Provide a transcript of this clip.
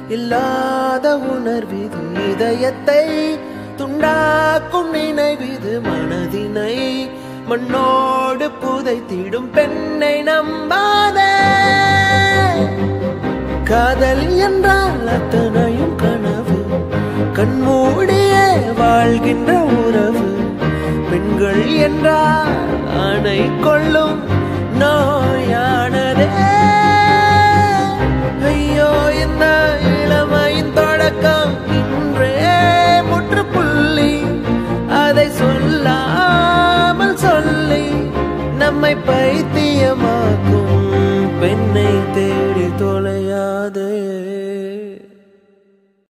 இல்லாத உணர்விது இதயத்தை துண்டாக்கும் நினைவிது மனதினை மண்ணோடு புதைத்திடும் பெண்ணை நம்பாதே காதல் என்றால் அத்தனையும் கனவு கண்மூடியே வாழ்கின்ற உறவு பெண்கள் என்றால் அணை கொள்ளும் நோயானதே ஐயோ இந்த இளமையின் தொடக்கம் இன்றே முற்றுப்புள்ளி அதை சொல்லாமல் சொல்லி நம்மை பைத்தியமாக்கும் பெண்ணை